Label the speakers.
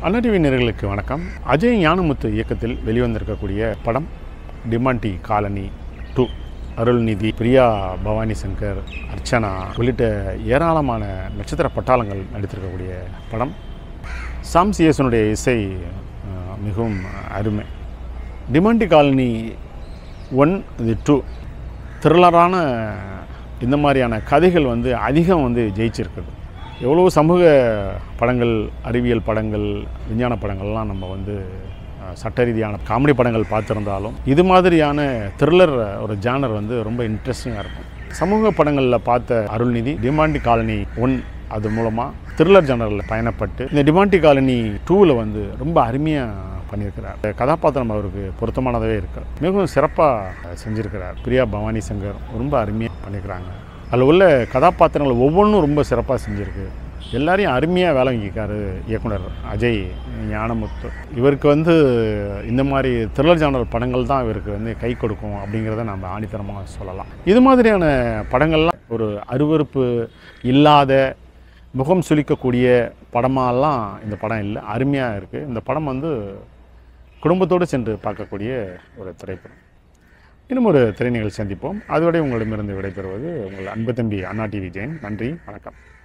Speaker 1: அண்ணா TV நேயர்களுக்கு வணக்கம் அஜய் ஞானமுத்து இயக்கத்தில் வெளிவந்திருக்கக்கூடிய படம் டிமாண்டி காலனி டூ அருள்நிதி பிரியா பவானி சங்கர் அர்ச்சனா உள்ளிட்ட ஏராளமான நட்சத்திர பட்டாளங்கள் நடித்திருக்கக்கூடிய படம் சாம் சிஎஸ்னுடைய இசை அஹ், மிகவும் அருமை டிமாண்டி காலனி ஒன் இது டூ த்ரில்லரான இந்த மாதிரியான கதைகள் வந்து அதிகம் வந்து ஜெயிச்சிருக்குது எவ்வளோ சமூக படங்கள் அறிவியல் படங்கள் விஞ்ஞான படங்கள்லாம் நம்ம வந்து அஹ், சட்ட ரீதியான காமெடி படங்கள் பார்த்துருந்தாலும் இது மாதிரியான த்ரில்லர் ஒரு ஜானர் வந்து ரொம்ப இன்ட்ரெஸ்டிங்காக இருக்கும் சமூக படங்களில் பார்த்த அருள்நிதி டிமாண்டி காலனி ஒன் அது மூலமாக த்ரில்லர் ஜானரில் பயணப்பட்டு இந்த டிமாண்டி காலனி டூவில் வந்து ரொம்ப அருமையாக பண்ணியிருக்கிறார் கதாபாத்திரம் அவருக்கு பொருத்தமானதாகவே இருக்கு மிகவும் சிறப்பாக செஞ்சிருக்கிறார் பிரியா பவானி சங்கர் ரொம்ப அருமையாக பண்ணியிருக்கிறாங்க அதில் உள்ள கதாபாத்திரங்கள் ஒவ்வொன்றும் ரொம்ப சிறப்பாக செஞ்சுருக்கு எல்லாரையும் அருமையாக வேலை வாங்கிக்காரு இயக்குனர் அஜய் ஞானமுத்து இவருக்கு வந்து இந்த மாதிரி த்ரில்லர் ஜானர் படங்கள் தான் இவருக்கு வந்து கை கொடுக்கும் அப்படிங்கிறத நம்ம ஆணித்தரமாக சொல்லலாம் இது மாதிரியான படங்கள்லாம் ஒரு அருவருப்பு இல்லாத முகம் சுளிக்கக்கூடிய படமாலாம் இந்த படம் இல்லை அருமையாக இருக்குது இந்த படம் வந்து குடும்பத்தோடு சென்று பார்க்கக்கூடிய ஒரு திரைப்படம் இன்னும் ஒரு திரை நிகழ்ச்சி சந்திப்போம் அதுவரை உங்களிடமிருந்து விடைபெறுவது உங்கள் அன்பு தம்பி அண்ணா டிவி ஜெயின் நன்றி வணக்கம்